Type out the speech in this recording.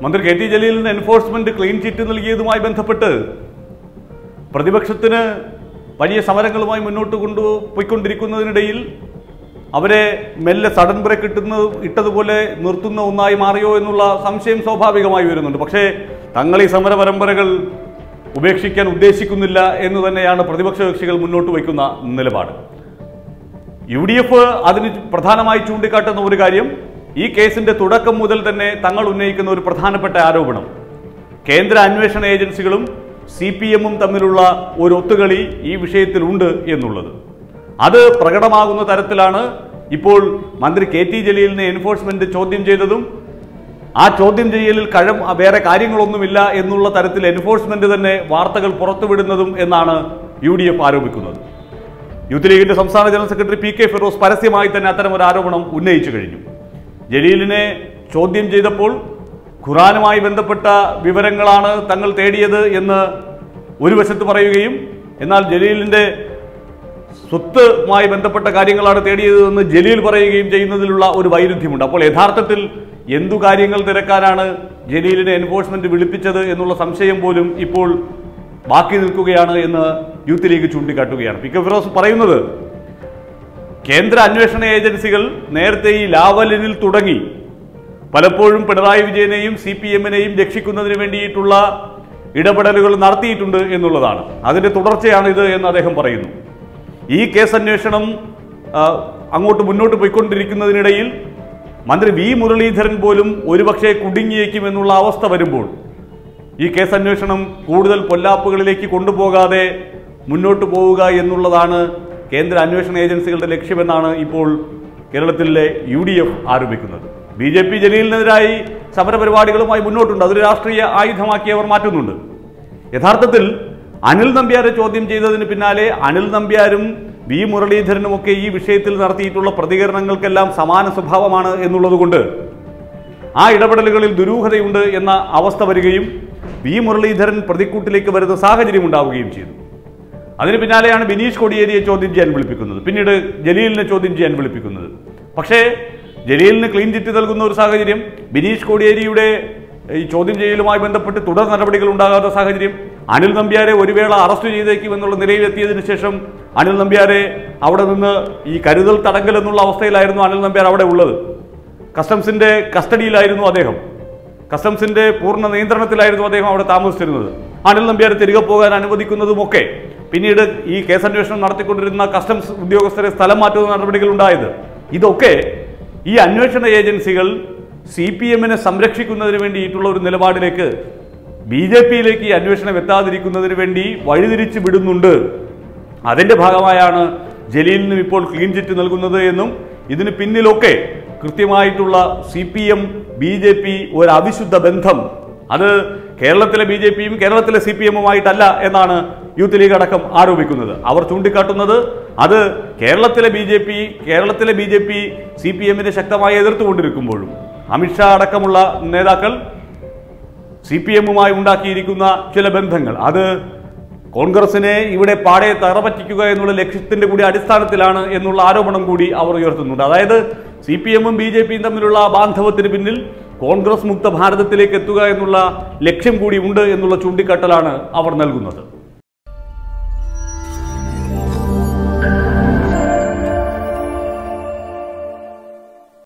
മന്ത്രി K T ജലീലിന് enforcement clean chit നൽകിയതുമായി ബന്ധപ്പെട്ട് പ്രതിപക്ഷത്തിന് വലിയ സമരങ്ങളുമായി മുന്നോട്ട് കൊണ്ടുപോയിക്കൊണ്ടിരിക്കുന്നതിനിടയിൽ അവരെ മെല്ലെ സഡൻ ബ്രേക്ക് ഇട്ടുന്ന ഇട്ടതുപോലെ നിർത്തുന്ന ഒന്നായി മാറിയോ എന്നുള്ള സംശയം സ്വാഭാവികമായി വരുന്നുണ്ട് പക്ഷേ തങ്ങൾ ഈ സമര പരമ്പരകൾ ഉപേക്ഷിക്കാൻ ഉദ്ദേശിക്കുന്നില്ല എന്ന് തന്നെയാണ് പ്രതിപക്ഷ കക്ഷികൾ മുന്നോട്ട് വയ്ക്കുന്ന നിലപാട് യു ഡി എഫ് അതിന് പ്രധാനമായി ചൂണ്ടിക്കാട്ടുന്ന ഒരു കാര്യം ഈ കേസിന്റെ തുടക്കം മുതൽ തന്നെ തങ്ങൾ ഉന്നയിക്കുന്ന ഒരു പ്രധാനപ്പെട്ട ആരോപണം കേന്ദ്ര അന്വേഷണ ഏജൻസികളും സി പി എമ്മും തമ്മിലുള്ള ഒരു ഒത്തുകളി ഈ വിഷയത്തിലുണ്ട് എന്നുള്ളത് അത് പ്രകടമാകുന്ന തരത്തിലാണ് ഇപ്പോൾ മന്ത്രി കെ ടി ജലീലിനെ എൻഫോഴ്സ്മെന്റ് ചോദ്യം ചെയ്തതും ആ ചോദ്യം ചെയ്യലിൽ കഴം വേറെ കാര്യങ്ങളൊന്നുമില്ല എന്നുള്ള തരത്തിൽ എൻഫോഴ്സ്മെന്റ് തന്നെ വാർത്തകൾ പുറത്തുവിടുന്നതും എന്നാണ് യു ഡി എഫ് ആരോപിക്കുന്നത് യൂത്ത് ലീഗിന്റെ സംസ്ഥാന general secretary P K Firoz പരസ്യമായി തന്നെ അത്തരം ഒരു ആരോപണം ഉന്നയിച്ചു കഴിഞ്ഞു ജലീലിനെ ചോദ്യം ചെയ്തപ്പോൾ ഖുറാനുമായി ബന്ധപ്പെട്ട വിവരങ്ങളാണ് തങ്ങൾ തേടിയത് എന്ന് ഒരു വശത്ത് പറയുകയും എന്നാൽ ജലീലിന്റെ സ്വത്തുമായി ബന്ധപ്പെട്ട കാര്യങ്ങളാണ് തേടിയതെന്ന് ജലീൽ പറയുകയും ചെയ്യുന്നതിലുള്ള ഒരു വൈരുദ്ധ്യമുണ്ട് അപ്പോൾ യഥാർത്ഥത്തിൽ എന്തു കാര്യങ്ങൾ തിരക്കാനാണ് ജലീലിനെ എൻഫോഴ്സ്മെന്റ് വിളിപ്പിച്ചത് എന്നുള്ള സംശയം പോലും ഇപ്പോൾ ബാക്കി നിൽക്കുകയാണ് എന്ന് യൂത്ത് ലീഗ് ചൂണ്ടിക്കാട്ടുകയാണ് പി കെ ഫിറോസ് പറയുന്നത് കേന്ദ്ര അന്വേഷണ ഏജൻസികൾ നേരത്തെ ഈ ലാവലിനിൽ തുടങ്ങി പലപ്പോഴും പിണറായി വിജയനെയും സി പി എമ്മിനെയും രക്ഷിക്കുന്നതിന് വേണ്ടിയിട്ടുള്ള ഇടപെടലുകൾ നടത്തിയിട്ടുണ്ട് എന്നുള്ളതാണ് അതിന്റെ തുടർച്ചയാണ് ഇത് എന്ന് അദ്ദേഹം പറയുന്നു ഈ കേസ് അന്വേഷണം ആ, അങ്ങോട്ട് മുന്നോട്ട് പോയിക്കൊണ്ടിരിക്കുന്നതിനിടയിൽ മന്ത്രി വി മുരളീധരൻ പോലും ഒരുപക്ഷെ കുടുങ്ങിയേക്കുമെന്നുള്ള അവസ്ഥ വരുമ്പോൾ ഈ കേസ് അന്വേഷണം കൂടുതൽ പൊല്ലാപ്പുകളിലേക്ക് കൊണ്ടുപോകാതെ മുന്നോട്ട് പോവുക എന്നുള്ളതാണ് കേന്ദ്ര അന്വേഷണ ഏജൻസികളുടെ ലക്ഷ്യമെന്നാണ് ഇപ്പോൾ കേരളത്തിലെ യു ഡി എഫ് ആരോപിക്കുന്നത് ബി ജെ പി ജലീലിനെതിരായി സമരപരിപാടികളുമായി മുന്നോട്ടുണ്ട് അതൊരു രാഷ്ട്രീയ ആയുധമാക്കി അവർ മാറ്റുന്നുണ്ട് യഥാർത്ഥത്തിൽ അനിൽ നമ്പ്യാരെ ചോദ്യം ചെയ്തതിന് പിന്നാലെ അനിൽ നമ്പ്യാരും വി മുരളീധരനും ഒക്കെ ഈ വിഷയത്തിൽ നടത്തിയിട്ടുള്ള പ്രതികരണങ്ങൾക്കെല്ലാം സമാന സ്വഭാവമാണ് എന്നുള്ളതുകൊണ്ട് ആ ഇടപെടലുകളിൽ ദുരൂഹതയുണ്ട് എന്ന അവസ്ഥ വരികയും വി മുരളീധരൻ പ്രതിക്കൂട്ടിലേക്ക് വരുന്ന സാഹചര്യം ഉണ്ടാവുകയും ചെയ്തു അതിന് പിന്നാലെയാണ് ബിനീഷ് കൊടിയേരിയെ ചോദ്യം ചെയ്യാൻ വിളിപ്പിക്കുന്നത് പിന്നീട് ജലീലിനെ ചോദ്യം ചെയ്യാൻ വിളിപ്പിക്കുന്നത് പക്ഷേ ജലീലിന് ക്ലീൻ ചിറ്റ് നൽകുന്ന ഒരു സാഹചര്യം ബിനീഷ് കോടിയേരിയുടെ ഈ ചോദ്യം ചെയ്യലുമായി ബന്ധപ്പെട്ട് തുടർ നടപടികൾ ഉണ്ടാകാത്ത സാഹചര്യം അനിൽ നമ്പ്യാരെ ഒരു വേള അറസ്റ്റ് ചെയ്തേക്കും എന്നുള്ള നിലയിലെത്തിയതിനു ശേഷം അനിൽ നമ്പ്യാരെ അവിടെ നിന്ന് ഈ കരുതൽ തടങ്കൽ എന്നുള്ള അവസ്ഥയിലായിരുന്നു അനിൽ നമ്പ്യാർ അവിടെ ഉള്ളത് കസ്റ്റംസിന്റെ കസ്റ്റഡിയിലായിരുന്നു അദ്ദേഹം കസ്റ്റംസിന്റെ പൂർണ്ണ നിയന്ത്രണത്തിലായിരുന്നു അദ്ദേഹം അവിടെ താമസിച്ചിരുന്നത് അനിൽ നമ്പ്യാരെ തിരികെ പോകാൻ അനുവദിക്കുന്നതുമൊക്കെ പിന്നീട് ഈ കേസന്വേഷണം നടത്തിക്കൊണ്ടിരുന്ന കസ്റ്റംസ് ഉദ്യോഗസ്ഥരെ സ്ഥലം മാറ്റുന്ന നടപടികൾ ഉണ്ടായത് ഇതൊക്കെ ഈ അന്വേഷണ ഏജൻസികൾ സി പി എമ്മിനെ സംരക്ഷിക്കുന്നതിന് വേണ്ടിയിട്ടുള്ള ഒരു നിലപാടിലേക്ക് ബി ജെ പിയിലേക്ക് ഈ അന്വേഷണം എത്താതിരിക്കുന്നതിന് വേണ്ടി വഴിതിരിച്ചു വിടുന്നുണ്ട് അതിന്റെ ഭാഗമായാണ് ജലീലിനും ഇപ്പോൾ ക്ലീൻ ചിറ്റ് നൽകുന്നത് എന്നും ഇതിന് പിന്നിലൊക്കെ കൃത്യമായിട്ടുള്ള C P M B J P ഒരു അവിശുദ്ധ ബന്ധം അത് കേരളത്തിലെ ബി ജെ പിയും കേരളത്തിലെ സി പി എമ്മുമായിട്ടല്ല എന്നാണ് യൂത്ത് ലീഗ് അടക്കം ആരോപിക്കുന്നത് അവർ ചൂണ്ടിക്കാട്ടുന്നത് അത് കേരളത്തിലെ ബി ജെ പി കേരളത്തിലെ B J P C P എമ്മിനെ ശക്തമായി എതിർത്തുകൊണ്ടിരിക്കുമ്പോഴും അമിത്ഷാ അടക്കമുള്ള നേതാക്കൾ സി പി എമ്മുമായി ഉണ്ടാക്കിയിരിക്കുന്ന ചില ബന്ധങ്ങൾ അത് കോൺഗ്രസിനെ ഇവിടെ പാടെ തറപറ്റിക്കുക എന്നുള്ള ലക്ഷ്യത്തിന്റെ കൂടി അടിസ്ഥാനത്തിലാണ് എന്നുള്ള ആരോപണം കൂടി അവർ ഉയർത്തുന്നുണ്ട് അതായത് സി പി എമ്മും ബി ജെ പിയും തമ്മിലുള്ള ബാന്ധവത്തിന് പിന്നിൽ കോൺഗ്രസ് മുക്ത ഭാരതത്തിലേക്ക് എത്തുക എന്നുള്ള ലക്ഷ്യം കൂടി ഉണ്ട് എന്നുള്ള ചൂണ്ടിക്കാട്ടലാണ് അവർ നൽകുന്നത്